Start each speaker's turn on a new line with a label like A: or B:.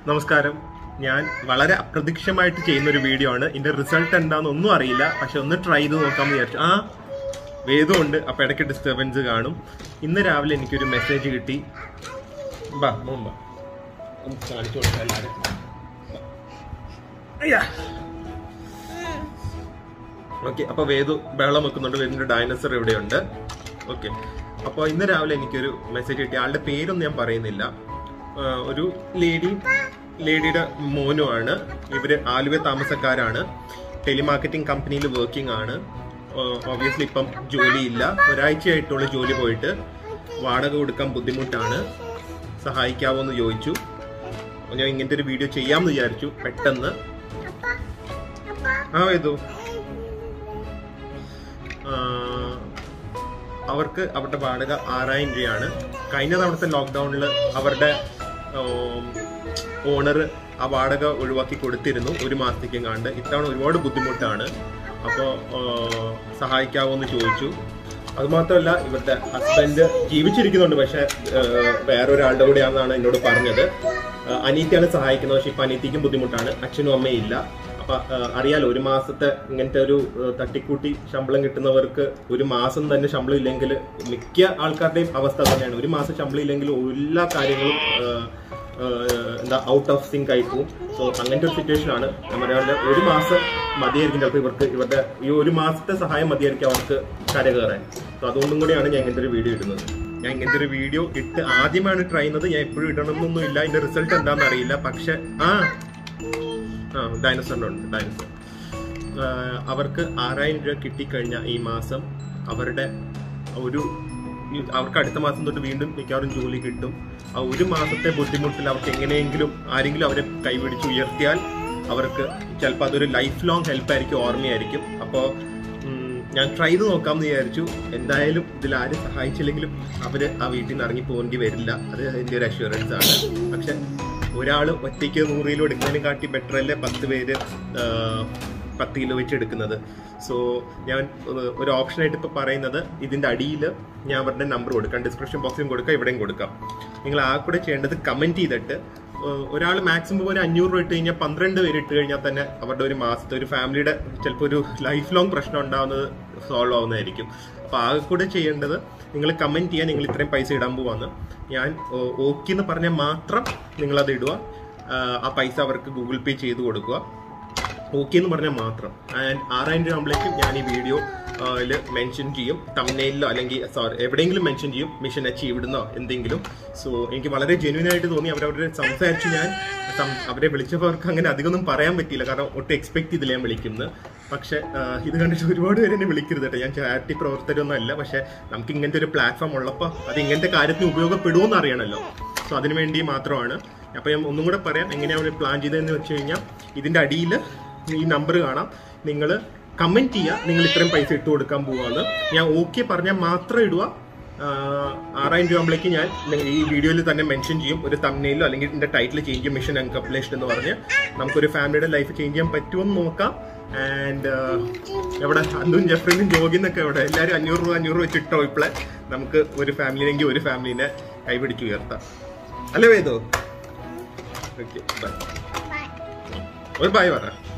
A: നമസ്കാരം ഞാൻ വളരെ അപ്രതീക്ഷിതമായിട്ട് ചെയ്യുന്ന ഒരു വീഡിയോ ആണ് ഇതിന്റെ റിസൾട്ട് എന്താണെന്ന് ഒന്നും അറിയില്ല പക്ഷെ ഒന്ന് ട്രൈ ചെയ്ത് നോക്കാമെന്ന് വിചാരിച്ചു ആ വേദമുണ്ട് അപ്പൊ ഇടയ്ക്ക് ഡിസ്റ്റർബൻസ് കാണും ഇന്ന് രാവിലെ എനിക്കൊരു മെസ്സേജ് കിട്ടി ബാ മോൻ ബാ ഒന്ന് കാണിച്ചു കൊടുക്കാം എല്ലാവരും അയ്യാ ഓക്കെ അപ്പൊ വേദു ബഹളം വെക്കുന്നുണ്ട് വേദിന്റെ ഡൈനസർ ഇവിടെയുണ്ട് ഓക്കെ അപ്പോൾ ഇന്ന് രാവിലെ എനിക്കൊരു മെസ്സേജ് കിട്ടി ആളുടെ പേരൊന്നും ഞാൻ പറയുന്നില്ല ആ, ഒരു ലേഡി ലേഡിയുടെ മോനുമാണ് ഇവര് ആലുവ താമസക്കാരാണ് ടെലിമാർക്കറ്റിംഗ് കമ്പനിയിൽ വർക്കിംഗ് ആണ് ഓബിയസ്ലി ഇപ്പം ജോലിയില്ല ഒരാഴ്ചയായിട്ടുള്ള ജോലി പോയിട്ട് വാടക കൊടുക്കാൻ ബുദ്ധിമുട്ടാണ് സഹായിക്കാവോ എന്ന് ചോദിച്ചു ഞാൻ ഇങ്ങനത്തെ ഒരു വീഡിയോ ചെയ്യാമെന്ന് വിചാരിച്ചു പെട്ടെന്ന് ആ വേദു ആ, അവർക്ക് അവരുടെ വാടക ആറായിരം രൂപയാണ് കഴിഞ്ഞ തവണത്തെ ലോക്ക്ഡൌണിൽ അവരുടെ ഓണർ ആ വാടക ഒഴിവാക്കി കൊടുത്തിരുന്നു ഒരു മാസത്തേക്കും കണ്ട് ഇത്തവണ ഒരുപാട് ബുദ്ധിമുട്ടാണ് അപ്പോൾ സഹായിക്കാവോ എന്ന് ചോദിച്ചു അതുമാത്രമല്ല ഇവരുടെ ഹസ്ബൻഡ് ജീവിച്ചിരിക്കുന്നുണ്ട് പക്ഷെ വേറൊരാളുടെ കൂടെയാണെന്നാണ് എന്നോട് പറഞ്ഞത് ആ, അനീത്തിയാണ് സഹായിക്കുന്നത് പക്ഷെ ഇപ്പൊ അനീത്തിക്കും ബുദ്ധിമുട്ടാണ് അച്ഛനും അമ്മയും ഇല്ല അപ്പൊ ആ, അറിയാലോ ഒരു മാസത്തെ ഇങ്ങനത്തെ ഒരു ആ, തട്ടിക്കൂട്ടി ശമ്പളം കിട്ടുന്നവർക്ക് ഒരു മാസം തന്നെ ശമ്പളം ഇല്ലെങ്കിൽ മിക്ക ആൾക്കാരുടെയും അവസ്ഥ തന്നെയാണ് ഒരു മാസം ശമ്പളം ഇല്ലെങ്കിൽ എല്ലാ കാര്യങ്ങളും ആ, ആ, എന്താ ഔട്ട് ഓഫ് സിങ്ക് ആയി പോകും സോ അങ്ങനത്തെ ഒരു സിറ്റുവേഷൻ ആണ് ഞാൻ പറയാറുണ്ട് ഒരു മാസം മതിയായിരിക്കും ചിലപ്പോൾ ഇവർക്ക് ഇവരുടെ ഈ ഒരു മാസത്തെ സഹായം മതിയായിരിക്കും അവർക്ക് കരകയറാൻ സോ അതുകൊണ്ടും കൂടിയാണ് ഞാൻ ഇങ്ങനത്തെ ഒരു വീഡിയോ ഇടുന്നത് ഞാൻ ഇങ്ങനത്തെ ഒരു വീഡിയോ ഇട്ട് ആദ്യമാണ് ട്രൈ ചെയ്യുന്നത് ഞാൻ എപ്പോഴും ഇടണമെന്നൊന്നും ഇല്ല ഇതിന്റെ റിസൾട്ട് എന്താണെന്ന് അറിയില്ല പക്ഷെ ആ ആ ഡൈനസറിനുണ്ട് ഡൈനസർ അവർക്ക് ആറായിരം രൂപ കിട്ടിക്കഴിഞ്ഞാൽ ഈ മാസം അവരുടെ ഒരു ഈ- അവർക്ക് അടുത്ത മാസം തൊട്ട് വീണ്ടും മിക്കവാറും ജോലി കിട്ടും ആ ഒരു മാസത്തെ ബുദ്ധിമുട്ടിൽ അവർക്ക് എങ്ങനെയെങ്കിലും ആരെങ്കിലും അവരെ കൈപിടിച്ച് ഉയർത്തിയാൽ അവർക്ക് ചിലപ്പോൾ അതൊരു ലൈഫ് ലോങ് ഹെൽപ്പ് ആയിരിക്കും ഓർമ്മയായിരിക്കും അപ്പോൾ ഞാൻ ട്രൈ ചെയ്ത് നോക്കാമെന്ന് വിചാരിച്ചു എന്തായാലും ഇതിൽ ആരും സഹായിച്ചില്ലെങ്കിലും അവര് ആ വീട്ടിൽ നിന്ന് ഇറങ്ങി പോകേണ്ടി വരില്ല അത് എൻ്റെ ഒരു അഷ്യൂറൻസ് ആണ് പക്ഷെ ഒരാൾ ഒറ്റയ്ക്ക് നൂറ് കിലോ എടുക്കുന്നതിനും കാട്ടി ബെറ്റർ അല്ലേ പത്ത് പേര് ആ, പത്ത് കിലോ വെച്ച് എടുക്കുന്നത് സോ ഞാൻ ഒരു- ഒരു ഓപ്ഷനായിട്ട് ഇപ്പോൾ പറയുന്നത് ഇതിൻ്റെ അടിയിൽ ഞാൻ അവരുടെ നമ്പർ കൊടുക്കാം ഡിസ്ക്രിപ്ഷൻ ബോക്സിലും കൊടുക്കാം ഇവിടെയും കൊടുക്കാം നിങ്ങൾ ആ കൂടെ ചെയ്യേണ്ടത് കമൻറ്റ് ചെയ്തിട്ട് ഒരാൾ മാക്സിമം ഒരു അഞ്ഞൂറ് രൂപ ഇട്ട് കഴിഞ്ഞാൽ പന്ത്രണ്ട് പേര് ഇട്ട് കഴിഞ്ഞാൽ തന്നെ അവരുടെ ഒരു മാസത്തെ ഒരു ഫാമിലിയുടെ ചിലപ്പോൾ ഒരു ലൈഫ് ലോങ് പ്രശ്നം ഉണ്ടാവുന്നത് സോൾവ് ആവുന്നതായിരിക്കും അപ്പോൾ ആ കൂടെ ചെയ്യേണ്ടത് നിങ്ങൾ കമൻറ്റ് ചെയ്യാൻ നിങ്ങൾ ഇത്രയും പൈസ ഇടാൻ പോവാന്ന് ഞാൻ ഓക്കെ എന്ന് പറഞ്ഞാൽ മാത്രം നിങ്ങളത് ഇടുക ആ, ആ പൈസ അവർക്ക് ഗൂഗിൾ പേ ചെയ്ത് കൊടുക്കുക ഓക്കെ എന്ന് പറഞ്ഞാൽ മാത്രം ആൻഡ് ആറായിരം രൂപ ആകുമ്പോഴേക്കും ഞാൻ ഈ വീഡിയോ മെൻഷൻ ചെയ്യും തമിഴ്നയിലോ അല്ലെങ്കിൽ സോറി എവിടെയെങ്കിലും മെൻഷൻ ചെയ്യും മിഷൻ അച്ചീവ് എന്നോ എന്തെങ്കിലും സോ എനിക്ക് വളരെ ജെന്യൂൻ ആയിട്ട് തോന്നി അവരവരുടെ സംസാരിച്ച് ഞാൻ സം- അവരെ വിളിച്ചവർക്ക് അങ്ങനെ അധികമൊന്നും പറയാൻ പറ്റിയില്ല കാരണം ഒട്ടും എക്സ്പെക്ട് ചെയ്തില്ല ഞാൻ വിളിക്കുന്നത് പക്ഷെ ആ, ഇത് കണ്ടിട്ട് ഒരുപാട് പേര് എന്നെ വിളിക്കരുത് കേട്ടോ ഞാൻ ചാരിറ്റി പ്രവർത്തകരൊന്നും അല്ല പക്ഷെ നമുക്ക് ഇങ്ങനത്തെ ഒരു പ്ലാറ്റ്ഫോം ഉള്ളപ്പോൾ അത് ഇങ്ങനത്തെ കാര്യത്തിന് ഉപയോഗപ്പെടുമോന്ന് അറിയണമല്ലോ സോ അതിനു വേണ്ടി മാത്രമാണ് അപ്പൊ ഞാൻ ഒന്നും കൂടെ പറയാം എങ്ങനെയാണ് അവർ പ്ലാൻ ചെയ്തതെന്ന് വെച്ച് കഴിഞ്ഞാൽ ഇതിന്റെ അടിയിൽ ഈ നമ്പർ കാണാം നിങ്ങൾ കമന്റ് ചെയ്യുക നിങ്ങൾ ഇത്രയും പൈസ ഇട്ട് കൊടുക്കാൻ പോവാന്ന് ഞാൻ ഓക്കെ പറഞ്ഞാൽ മാത്രം ഇടുക ആഹ് ആറായിരം രൂപ ആകുമ്പോഴേക്ക് ഞാൻ നി- ഈ വീഡിയോയിൽ തന്നെ മെൻഷൻ ചെയ്യും ഒരു തമ്മിലോ അല്ലെങ്കിൽ ഇതിന്റെ ടൈറ്റിൽ ചേഞ്ച് ചെയ്യും മിഷൻ അൺകപ്ലേഷൻ എന്ന് പറഞ്ഞ് നമുക്കൊരു ഫാമിലിയുടെ ലൈഫ് ചേഞ്ച് ചെയ്യാൻ പറ്റുമോ എന്ന് നോക്കാം ആൻഡ് എവിടെ അന്നും ജഫ്രിനും ജോഗിന്നൊക്കെ എവിടെ എല്ലാവരും അഞ്ഞൂറ് രൂപ അഞ്ഞൂറ് രൂപ വെച്ചിട്ടോ ഇപ്പോഴെ നമുക്ക് ഒരു ഫാമിലിനെങ്കിൽ ഒരു ഫാമിലിനെ കൈപിടിച്ച് ഉയർത്താം അല്ലേ വേദോ ഓക്കെ ബൈ ഒരു ബൈ പറ